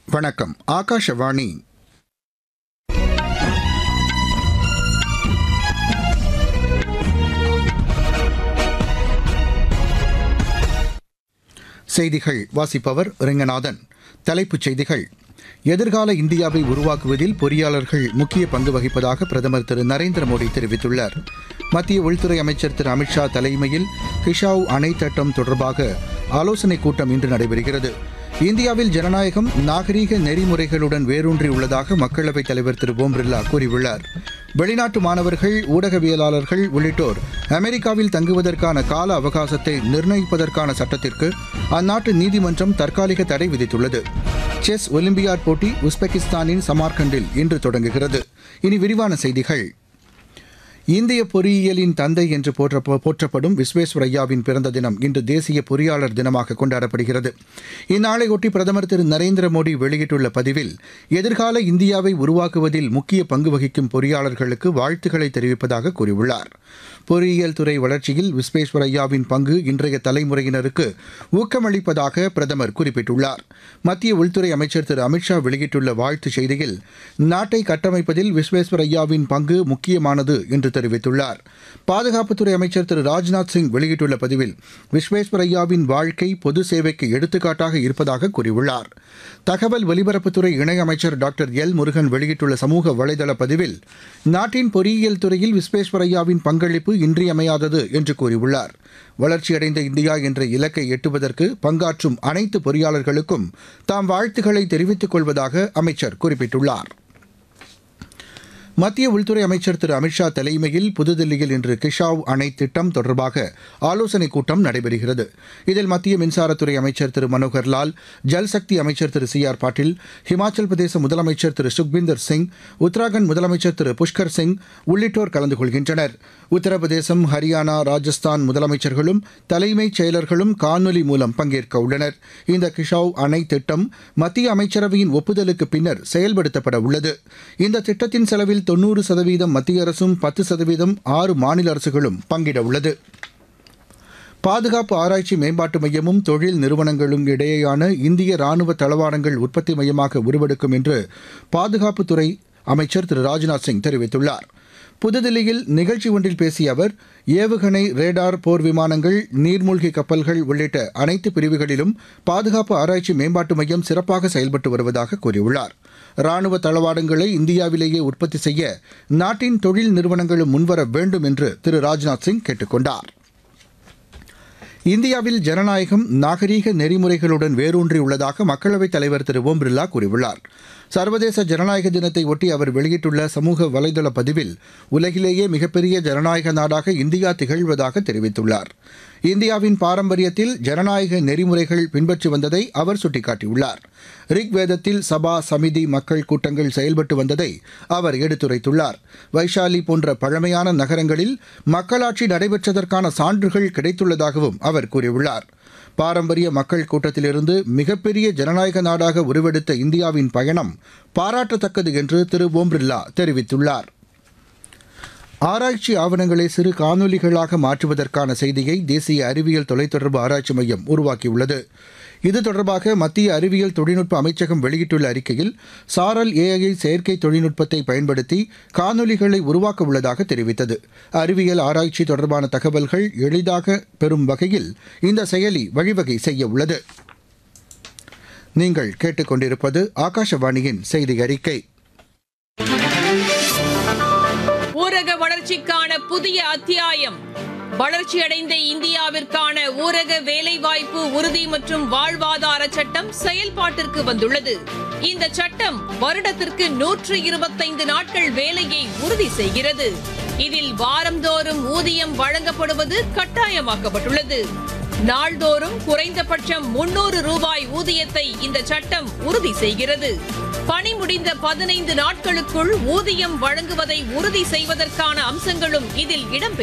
வணக்கம் ஆகாஷவாணி செய்திகள் வாசிப்பவர் ரெங்கநாதன் தலைப்புச் செய்திகள் எதிர்கால இந்தியாவை உருவாக்குவதில் பொறியாளர்கள் முக்கிய பங்கு வகிப்பதாக பிரதமர் திரு நரேந்திர மோடி தெரிவித்துள்ளார் மத்திய உள்துறை அமைச்சர் திரு அமித்ஷா தலைமையில் கிஷாவ் அணை திட்டம் தொடர்பாக ஆலோசனைக் கூட்டம் இன்று நடைபெறுகிறது இந்தியாவில் ஜனநாயகம் நாகரீக நெறிமுறைகளுடன் வேரூன்றியுள்ளதாக மக்களவைத் தலைவர் திரு ஓம் பிர்லா கூறியுள்ளார் வெளிநாட்டு மாணவர்கள் ஊடகவியலாளர்கள் உள்ளிட்டோர் அமெரிக்காவில் தங்குவதற்கான கால அவகாசத்தை நிர்ணயிப்பதற்கான சட்டத்திற்கு அந்நாட்டு நீதிமன்றம் தற்காலிக தடை விதித்துள்ளது செஸ் ஒலிம்பியாட் போட்டி உஸ்பெகிஸ்தானின் சமார்கண்டில் இன்று தொடங்குகிறது இனி விரிவான செய்திகள் இந்திய பொறியியலின் தந்தை என்று போற்ற போற்றப்படும் விஸ்வேஸ்வரய்யாவின் பிறந்த தினம் இன்று தேசிய பொறியாளர் தினமாக கொண்டாடப்படுகிறது இந்நாளையொட்டி பிரதமர் திரு நரேந்திர மோடி வெளியிட்டுள்ள பதிவில் எதிர்கால இந்தியாவை உருவாக்குவதில் முக்கிய பங்கு வகிக்கும் பொறியாளர்களுக்கு வாழ்த்துக்களை தெரிவிப்பதாக கூறியுள்ளார் பொறியியல் துறை வளர்ச்சியில் விஸ்வேஸ்வரய்யாவின் பங்கு இன்றைய தலைமுறையினருக்கு ஊக்கமளிப்பதாக பிரதமர் குறிப்பிட்டுள்ளார் மத்திய உள்துறை அமைச்சர் திரு அமித்ஷா வெளியிட்டுள்ள வாழ்த்துச் செய்தியில் நாட்டை கட்டமைப்பதில் விஸ்வேஸ்வரய்யாவின் பங்கு முக்கியமானது என்று தெரிவித்துள்ளார் பாதுகாப்புத்துறை அமைச்சர் திரு ராஜ்நாத் சிங் வெளியிட்டுள்ள பதிவில் விஸ்வேஸ்வரய்யாவின் வாழ்க்கை பொது சேவைக்கு எடுத்துக்காட்டாக இருப்பதாக கூறியுள்ளார் தகவல் ஒலிபரப்புத்துறை இணையமைச்சர் டாக்டர் எல் முருகன் வெளியிட்டுள்ள சமூக வலைதள பதிவில் நாட்டின் பொறியியல் துறையில் விஸ்வேஸ்வரய்யாவின் பங்களிப்பு இன்றியமையாதது என்று கூறியுள்ளார் வளர்ச்சியடைந்த இந்தியா என்ற இலக்கை எட்டுவதற்கு பங்காற்றும் அனைத்து பொறியாளர்களுக்கும் தாம் வாழ்த்துக்களை தெரிவித்துக் கொள்வதாக அமைச்சர் குறிப்பிட்டுள்ளார் மத்திய உள்துறை அமைச்சர் திரு அமித்ஷா தலைமையில் புதுதில்லியில் இன்று கிஷாவ் அணை திட்டம் தொடர்பாக ஆலோசனைக் கூட்டம் நடைபெறுகிறது இதில் மத்திய மின்சாரத்துறை அமைச்சர் திரு மனோகர் லால் ஜல்சக்தி அமைச்சர் திரு சி ஆர் பாட்டீல் ஹிமாச்சல் பிரதேச முதலமைச்சர் திரு சுக்பிந்தர் சிங் உத்தராகண்ட் முதலமைச்சர் திரு புஷ்கர் சிங் உள்ளிட்டோர் கலந்து கொள்கின்றனர் உத்தரப்பிரதேசம் ஹரியானா ராஜஸ்தான் முதலமைச்சர்களும் தலைமைச் செயலர்களும் காணொலி மூலம் பங்கேற்க உள்ளனர் இந்த கிஷாவ் அணை திட்டம் மத்திய அமைச்சரவையின் ஒப்புதலுக்கு பின்னர் செயல்படுத்தப்பட உள்ளது இந்த திட்டத்தின் செலவில் தொன்னூறு சதவீதம் மத்திய அரசும் பத்து சதவீதம் ஆறு மாநில அரசுகளும் பங்கிட உள்ளது பாதுகாப்பு ஆராய்ச்சி மேம்பாட்டு மையமும் தொழில் நிறுவனங்களும் இடையேயான இந்திய ராணுவ தளவாடங்கள் உற்பத்தி மையமாக உருவெடுக்கும் என்று பாதுகாப்புத்துறை அமைச்சர் திரு ராஜ்நாத் சிங் தெரிவித்துள்ளார் புதுதில்லியில் நிகழ்ச்சி ஒன்றில் பேசிய அவர் ஏவுகணை ரேடார் போர் விமானங்கள் நீர்மூழ்கி கப்பல்கள் உள்ளிட்ட அனைத்து பிரிவுகளிலும் பாதுகாப்பு ஆராய்ச்சி மேம்பாட்டு மையம் சிறப்பாக செயல்பட்டு வருவதாக கூறியுள்ளார் ராணுவ தளவாடங்களை இந்தியாவிலேயே உற்பத்தி செய்ய நாட்டின் தொழில் நிறுவனங்களும் முன்வர வேண்டும் என்று திரு ராஜ்நாத் சிங் கேட்டுக் கொண்டார் இந்தியாவில் ஜனநாயகம் நாகரீக நெறிமுறைகளுடன் வேரூன்றியுள்ளதாக மக்களவைத் தலைவர் திரு ஓம் பிர்லா கூறியுள்ளார் சர்வதேச ஜனநாயக தினத்தை ஒட்டி அவர் வெளியிட்டுள்ள சமூக வலைதள பதிவில் உலகிலேயே மிகப்பெரிய ஜனநாயக நாடாக இந்தியா திகழ்வதாக தெரிவித்துள்ளார் இந்தியாவின் பாரம்பரியத்தில் ஜனநாயக நெறிமுறைகள் பின்பற்றி வந்ததை அவர் சுட்டிக்காட்டியுள்ளார் ரிக் வேதத்தில் சபா சமிதி மக்கள் கூட்டங்கள் செயல்பட்டு வந்ததை அவர் எடுத்துரைத்துள்ளார் வைஷாலி போன்ற பழமையான நகரங்களில் மக்களாட்சி நடைபெற்றதற்கான சான்றுகள் கிடைத்துள்ளதாகவும் அவர் கூறியுள்ளார் பாரம்பரிய மக்கள் கூட்டத்திலிருந்து மிகப்பெரிய ஜனநாயக நாடாக உருவெடுத்த இந்தியாவின் பயணம் பாராட்டத்தக்கது என்று திரு ஓம் பிர்லா தெரிவித்துள்ளார் ஆராய்ச்சி ஆவணங்களை சிறு காணொலிகளாக மாற்றுவதற்கான செய்தியை தேசிய அறிவியல் தொலைத்தொடர்பு ஆராய்ச்சி மையம் உருவாக்கியுள்ளது இது தொடர்பாக மத்திய அறிவியல் தொழில்நுட்ப அமைச்சகம் வெளியிட்டுள்ள அறிக்கையில் சாரல் ஏஐ செயற்கை தொழில்நுட்பத்தை பயன்படுத்தி காணொலிகளை உருவாக்க உள்ளதாக தெரிவித்தது அறிவியல் ஆராய்ச்சி தொடர்பான தகவல்கள் எளிதாக பெறும் வகையில் இந்த செயலி வழிவகை செய்ய உள்ளது நீங்கள் கேட்டுக்கொண்டிருப்பது ஆகாஷவாணியின் செய்தி அறிக்கை ஊரக வளர்ச்சிக்கான புதிய அத்தியாயம் வளர்ச்சியடைந்த இந்தியாவிற்கான ஊரக வேலைவாய்ப்பு உறுதி மற்றும் வாழ்வாதார சட்டம் செயல்பாட்டிற்கு வந்துள்ளது இந்த சட்டம் வருடத்திற்கு நூற்று இருபத்தைந்து நாட்கள் வேலையை உறுதி செய்கிறது இதில் வாரந்தோறும் ஊதியம் வழங்கப்படுவது கட்டாயமாக்கப்பட்டுள்ளது நாள்தோறும் குறைந்தபட்சம் முன்னூறு ரூபாய் ஊதியத்தை இந்த சட்டம் உறுதி செய்கிறது பணி முடிந்த பதினைந்து நாட்களுக்குள் ஊதியம் வழங்குவதை உறுதி செய்வதற்கான அம்சங்களும் இதில் இடம்பெறும்